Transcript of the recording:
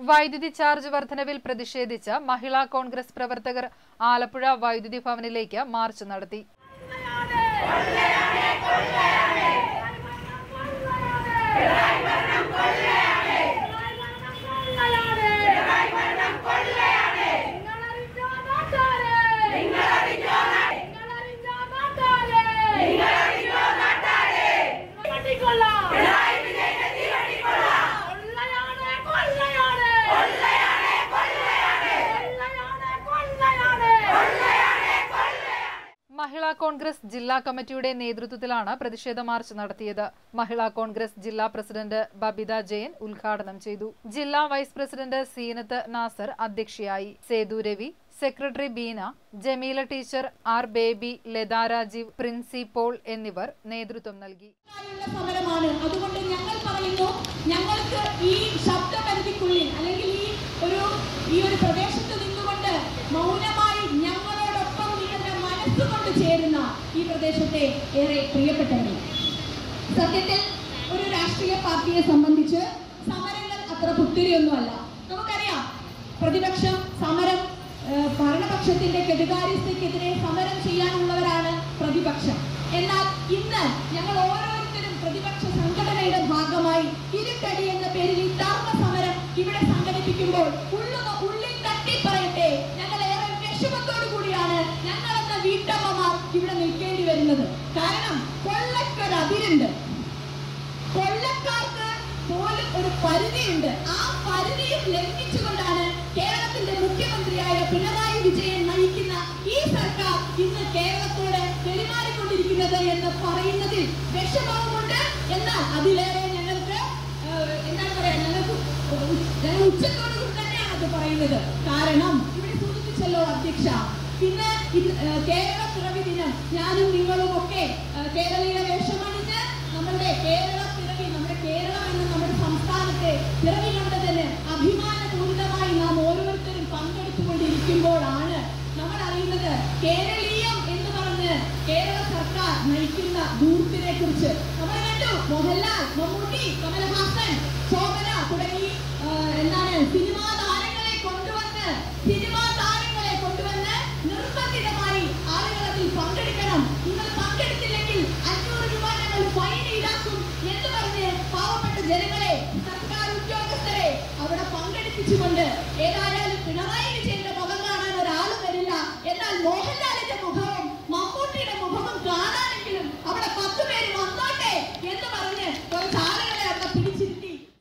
വൈദ്യുതി ചാർജ് വർധനവിൽ പ്രതിഷേധിച്ച് മഹിളാ കോൺഗ്രസ് പ്രവർത്തകർ ആലപ്പുഴ വൈദ്യുതി ഭവനിലേക്ക് മാർച്ച് നടത്തി മഹിളാ കോൺഗ്രസ് ജില്ലാ കമ്മിറ്റിയുടെ നേതൃത്വത്തിലാണ് പ്രതിഷേധ മാർച്ച് നടത്തിയത് മഹിളാ കോൺഗ്രസ് ജില്ലാ പ്രസിഡന്റ് ബബിത ജയൻ ഉദ്ഘാടനം ചെയ്തു ജില്ലാ വൈസ് പ്രസിഡന്റ് സീനത്ത് നാസർ അധ്യക്ഷയായി Sethu Ravi secretary Beena Jameela teacher R Baby Latha Rajeev Princy Paul എന്നിവർ നേതൃത്വം നൽകി ഉള്ള സമരമാണ് അതുകൊണ്ട് ഞങ്ങൾ പറയുന്നു ഞങ്ങൾക്ക് ഈ ശബ്ദപരിധിക്കുള്ളിൽ അല്ലെങ്കിൽ ഈ ഒരു ഈ ഒരു പ്രദേശത്ത് നിന്നുകൊണ്ട് മൗനമായി ഞങ്ങളോടൊപ്പം നിങ്ങളുടെ മനസ്സുകൊണ്ട് ചേരുന്ന ഈ പ്രദേശത്തെ ഏറെ പ്രിയപ്പെട്ടവരെ സത്യത്തിൽ ഒരു രാഷ്ട്രീയ പാർട്ടിയെ സംബന്ധിച്ച് സമരങ്ങൾ അത്ര പുത്തിരിയൊന്നുമല്ല നമുക്കറിയാം പ്രതിപക്ഷം സമരം ഏഹ്, ഭരണപക്ഷത്തിന്റെ കെടുകാര്യസ്ഥയ്ക്കെതിരെ സമരം ചെയ്യാനുള്ളവരാണ് പ്രതിപക്ഷം എന്നാൽ ഇന്ന് ഞങ്ങൾ ഓരോരുത്തരും പ്രതിപക്ഷ സംഘടനയുടെ ഭാഗമായി ഇരുട്ടടി എന്ന പേരിൽ ഈ ധർമ്മ സമരം ഇവിടെ സംഘടിപ്പിക്കുമ്പോൾ ഉള്ളുന്ന ഉള്ളിൽ തട്ടി പറയട്ടെ ഞങ്ങൾ ഏറെ വിഷമത്തോടു കൂടിയാണ് ഞങ്ങൾ എന്ന വീട്ടമ്മമാർ ഇവിടെ നിൽക്കേണ്ടി വരുന്നത് കാരണം കൊള്ളക്കൊരു അതിരുണ്ട് കൊള്ളക്കാർക്ക് പോലും ഒരു പരിധിയുണ്ട് ആ പരിധിയും ലംഘിച്ചുകൊണ്ടാണ് കേരളത്തിന്റെ മുഖ്യമന്ത്രിയായ പിണറായി വിജയൻ നയിക്കുന്ന ഈ സർക്കാർ ഇന്ന് കേരളത്തോട് പെരുമാറിക്കൊണ്ടിരിക്കുന്നത് എന്ന് പറയുന്നതിൽ വിഷമവുമുണ്ട് എന്നാൽ അതിലേറെ ഞങ്ങൾക്ക് ഏഹ്, എന്താണ് പറയാ ഞങ്ങൾക്ക് ഞങ്ങൾ ഉച്ചത്തോടു കൂടി തന്നെയാണ് അത് പറയുന്നത് കാരണം ഇവിടെ സൂചിപ്പിച്ചല്ലോ അധ്യക്ഷ പിന്നെ ഇത്, ഏഹ്, കേരള പിറവി ദിനം ഞാനും നിങ്ങളും ഒക്കെ ഏഹ്, കേരളീയ വേഷമണിഞ്ഞ് നമ്മളുടെ കേരള പിറവി നമ്മുടെ കേരളം എന്ന നമ്മുടെ സംസ്ഥാനത്തെ പിറവി കൊണ്ടതിന് അഭിമാനപൂരിതമായി നാം ഓരോരുത്തരും പങ്കെടുത്തുകൊണ്ടിരിക്കുമ്പോഴാണ് നമ്മൾ അറിയുന്നത് കേരളീയം എന്ന് പറഞ്ഞ് കേരള സർക്കാർ നയിക്കുന്ന ദൂരത്തിനെ കുറിച്ച് നമ്മൾ കണ്ടു മോഹൻലാൽ മമ്മൂട്ടി കമലഹാസൻ ശോഭന തുടങ്ങി ആ, എന്താണ് സിനിമാ താരങ്ങളെ കൊണ്ടുവന്ന് സിനിമാ താരങ്ങളെ കൊണ്ടുവന്ന് നിർബന്ധിതമായി ആളുകൾ അതിൽ പങ്കെടുക്കണം നിങ്ങൾ പങ്കെടുത്തില്ലെങ്കിൽ അഞ്ഞൂറ് രൂപ ഞങ്ങൾ ഫൈൻ ഈടാക്കും എന്ന് പറഞ്ഞ് പാവപ്പെട്ട ജനങ്ങളെ സർക്കാർ ഉദ്യോഗസ്ഥരെ അവിടെ പങ്കെടുപ്പിച്ചുകൊണ്ട് ഏതാനും